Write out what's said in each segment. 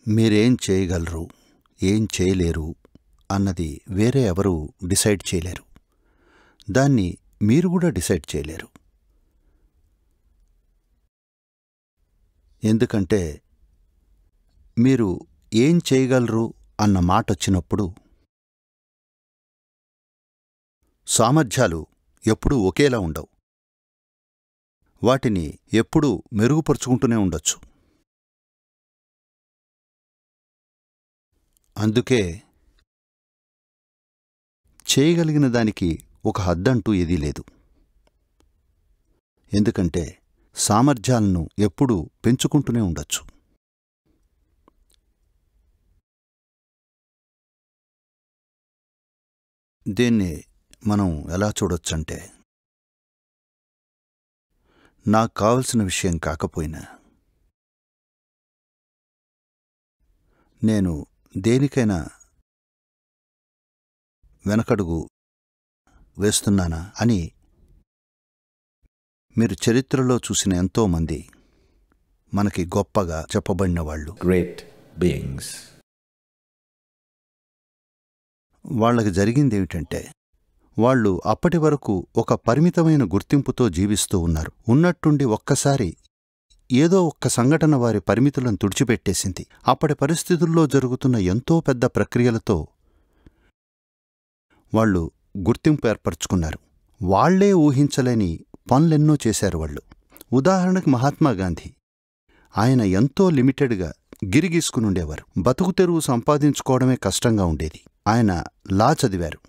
మీరేం చేయగలరు ఏం చేయలేరు అన్నది వేరే ఎవరు డిసైడ్ చేయలేరు దాన్ని మీరు కూడా డిసైడ్ చేయలేరు ఎందుకంటే మీరు ఏం చేయగలరు అన్న మాట వచ్చినప్పుడు సామర్థ్యాలు ఎప్పుడూ ఒకేలా ఉండవు వాటిని ఎప్పుడూ మెరుగుపరుచుకుంటూనే ఉండొచ్చు అందుకే చేయగలిగిన దానికి ఒక హద్దంటూ ఏదీ లేదు ఎందుకంటే సామర్థ్యాలను ఎప్పుడూ పెంచుకుంటూనే ఉండొచ్చు దీన్ని మనం ఎలా చూడొచ్చంటే నాకు కావలసిన విషయం కాకపోయినా నేను దేనికైనా వెనకడుగు వేస్తున్నానా అని మీరు చరిత్రలో చూసిన ఎంతోమంది మనకి గొప్పగా చెప్పబడిన వాళ్ళు great beings. వాళ్ళకి జరిగింది ఏమిటంటే వాళ్ళు అప్పటి వరకు ఒక పరిమితమైన గుర్తింపుతో జీవిస్తూ ఉన్నారు ఉన్నట్టుండి ఒక్కసారి ఏదో ఒక్క సంఘటన వారి పరిమితులను తుడిచిపెట్టేసింది అప్పటి పరిస్థితుల్లో జరుగుతున్న ఎంతో పెద్ద ప్రక్రియలతో వాళ్ళు గుర్తింపు ఏర్పరచుకున్నారు వాళ్లే ఊహించలేని పనులెన్నో చేశారు వాళ్ళు ఉదాహరణకు మహాత్మా గాంధీ ఆయన ఎంతో లిమిటెడ్గా గిరిగీసుకునుండేవారు బతుకు తెరువు సంపాదించుకోవడమే కష్టంగా ఉండేది ఆయన లా చదివారు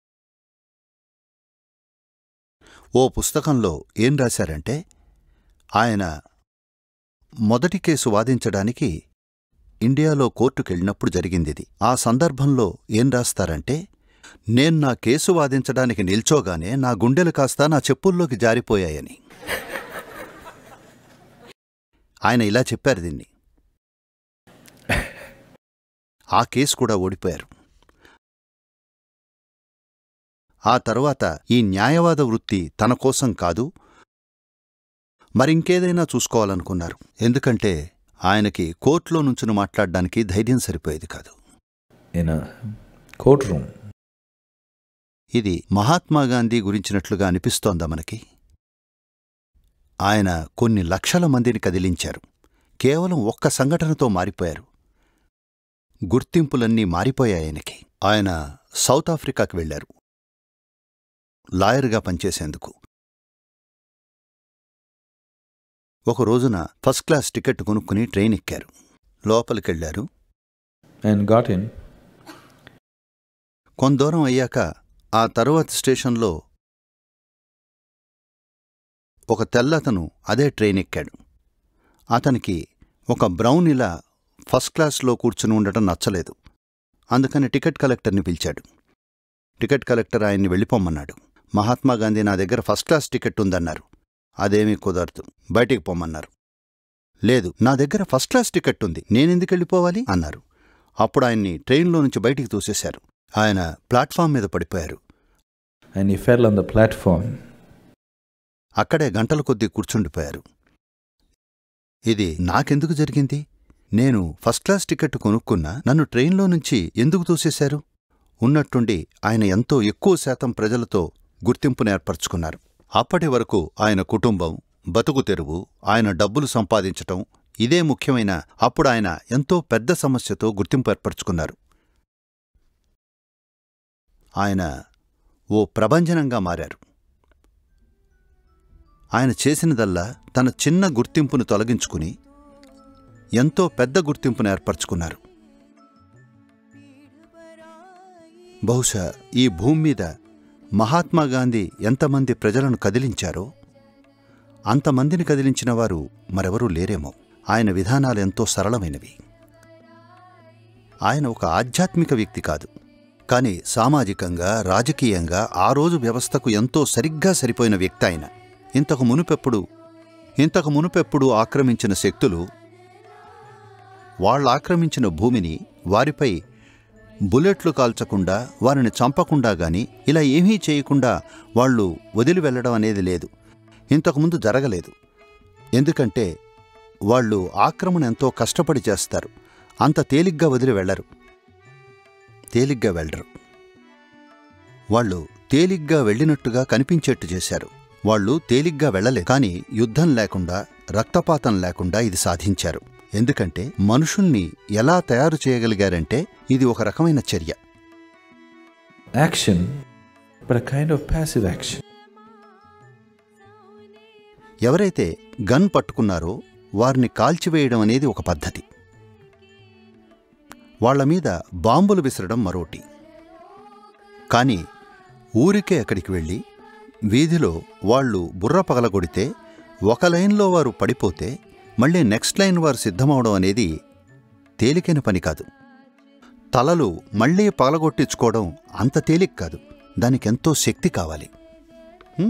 ఓ పుస్తకంలో ఏం రాశారంటే ఆయన మొదటి కేసు వాదించడానికి ఇండియాలో కోర్టుకెళ్ళినప్పుడు జరిగిందిది ఆ సందర్భంలో ఏం రాస్తారంటే నేను నా కేసు వాదించడానికి నిల్చోగానే నా గుండెలు కాస్త నా చెప్పుల్లోకి జారిపోయాయని ఆయన ఇలా చెప్పారు దీన్ని ఆ కేసు కూడా ఓడిపోయారు ఆ తరువాత ఈ న్యాయవాద వృత్తి తన కోసం కాదు మరింకేదైనా చూసుకోవాలనుకున్నారు ఎందుకంటే ఆయనకి కోర్టులో నుంచుని మాట్లాడడానికి ధైర్యం సరిపోయేది కాదు In a courtroom, ఇది మహాత్మా గాంధీ గురించినట్లుగా అనిపిస్తోందా మనకి ఆయన కొన్ని లక్షల మందిని కదిలించారు కేవలం ఒక్క సంఘటనతో మారిపోయారు గుర్తింపులన్నీ మారిపోయాయనకి ఆయన సౌత్ ఆఫ్రికాకి వెళ్లారు లాయర్గా పనిచేసేందుకు ఒక రోజున ఫస్ట్ క్లాస్ టికెట్ కొనుక్కుని ట్రైన్ ఎక్కారు లోపలికెళ్లారు and got in. కొంత దూరం అయ్యాక ఆ తరువాత స్టేషన్లో ఒక తెల్లతను అదే ట్రైన్ ఎక్కాడు అతనికి ఒక బ్రౌన్ ఇలా ఫస్ట్ క్లాస్లో కూర్చుని ఉండటం నచ్చలేదు అందుకని టికెట్ కలెక్టర్ని పిలిచాడు టికెట్ కలెక్టర్ ఆయన్ని వెళ్ళిపోమ్మన్నాడు మహాత్మా గాంధీ నా దగ్గర ఫస్ట్ క్లాస్ టికెట్ ఉందన్నారు అదేమీ కుదరదు బయటికి పొమ్మన్నారు లేదు నా దగ్గర ఫస్ట్ క్లాస్ టికెట్ ఉంది నేనెందుకు వెళ్ళిపోవాలి అన్నారు అప్పుడు ఆయన్ని ట్రైన్లో నుంచి బయటికి తోసేశారు ఆయన ప్లాట్ఫామ్ మీద పడిపోయారు And he fell on the platform. అక్కడే గంటల కొద్దీ కూర్చుండిపోయారు ఇది నాకెందుకు జరిగింది నేను ఫస్ట్ క్లాస్ టికెట్ కొనుక్కున్నా నన్ను ట్రైన్లో నుంచి ఎందుకు తోసేశారు ఉన్నట్టుండి ఆయన ఎంతో ఎక్కువ శాతం ప్రజలతో గుర్తింపును ఏర్పరచుకున్నారు అప్పటి వరకు ఆయన కుటుంబం బతుకు తెరువు ఆయన డబ్బులు సంపాదించటం ఇదే ముఖ్యమైన అప్పుడు ఆయన ఎంతో పెద్ద సమస్యతో గుర్తింపు ఏర్పరచుకున్నారు ఆయన ఓ ప్రభంజనంగా మారారు ఆయన చేసినదల్లా తన చిన్న గుర్తింపును తొలగించుకుని ఎంతో పెద్ద గుర్తింపును ఏర్పరచుకున్నారు బహుశా ఈ భూమి మీద మహాత్మా గాంధీ ఎంతమంది ప్రజలను కదిలించారో అంతమందిని కదిలించిన వారు మరెవరూ లేరేమో ఆయన విధానాలు ఎంతో సరళమైనవి ఆయన ఒక ఆధ్యాత్మిక వ్యక్తి కాదు కాని సామాజికంగా రాజకీయంగా ఆ రోజు వ్యవస్థకు ఎంతో సరిగ్గా సరిపోయిన వ్యక్తి ఆయన ఇంతకు మునుపెప్పుడు ఇంతకు మునుపెప్పుడు ఆక్రమించిన శక్తులు వాళ్ళు ఆక్రమించిన భూమిని వారిపై బుల్లెట్లు కాల్చకుండా వారిని చంపకుండా గాని ఇలా ఏమీ చేయకుండా వాళ్ళు వదిలి వెళ్ళడం అనేది లేదు ఇంతకుముందు జరగలేదు ఎందుకంటే వాళ్ళు ఆక్రమణ ఎంతో కష్టపడి చేస్తారు అంత తేలిగ్గా వదిలి వెళ్లరు తేలిగ్గా వెళ్ళరు వాళ్ళు తేలిగ్గా వెళ్ళినట్టుగా కనిపించేట్టు చేశారు వాళ్ళు తేలిగ్గా వెళ్ళలేదు కానీ యుద్ధం లేకుండా రక్తపాతం లేకుండా ఇది సాధించారు ఎందుకంటే మనుషుల్ని ఎలా తయారు చేయగలిగారంటే ఇది ఒక రకమైన చర్య Action, but a kind of passive action. ఎవరైతే గన్ పట్టుకున్నారో వారిని కాల్చివేయడం అనేది ఒక పద్ధతి వాళ్ళ మీద బాంబులు విసరడం మరోటి కానీ ఊరికే అక్కడికి వెళ్ళి వీధిలో వాళ్ళు బుర్ర పగలగొడితే ఒక లైన్లో వారు పడిపోతే మళ్ళీ నెక్స్ట్ లైన్ వారు సిద్ధమవడం అనేది తేలికైన పని కాదు తలలు మళ్ళీ పగలగొట్టించుకోవడం అంత తేలిక కాదు దానికెంతో శక్తి కావాలి హ్మ్?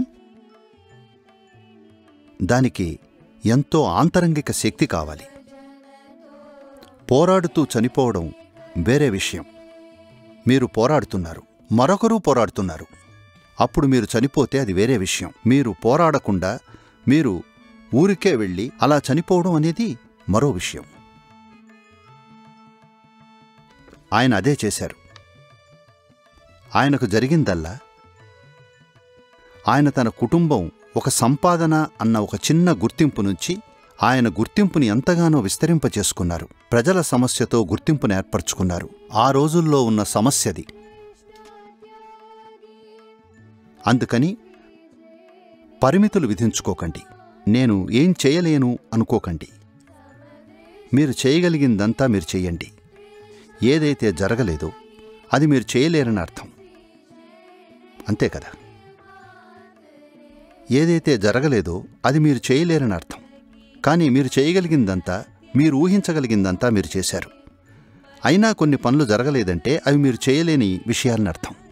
దానికి ఎంతో ఆంతరంగిక శక్తి కావాలి పోరాడుతూ చనిపోవడం వేరే విషయం మీరు పోరాడుతున్నారు మరొకరు పోరాడుతున్నారు అప్పుడు మీరు చనిపోతే అది వేరే విషయం మీరు పోరాడకుండా మీరు ఊరికే వెళ్ళి అలా చనిపోవడం అనేది మరో విషయం ఆయన అదే చేశారు ఆయనకు జరిగిందల్లా ఆయన తన కుటుంబం ఒక సంపాదన అన్న ఒక చిన్న గుర్తింపు నుంచి ఆయన గుర్తింపుని ఎంతగానో విస్తరింపచేసుకున్నారు ప్రజల సమస్యతో గుర్తింపును ఏర్పరచుకున్నారు ఆ రోజుల్లో ఉన్న సమస్యది అందుకని పరిమితులు విధించుకోకండి నేను ఏం చేయలేను అనుకోకండి మీరు చేయగలిగిందంతా మీరు చేయండి ఏదైతే జరగలేదో అది మీరు చేయలేరని అర్థం అంతే కదా ఏదైతే జరగలేదో అది మీరు చేయలేరని అర్థం కానీ మీరు చేయగలిగిందంతా మీరు ఊహించగలిగిందంతా మీరు చేశారు అయినా కొన్ని పనులు జరగలేదంటే అవి మీరు చేయలేని విషయాలని అర్థం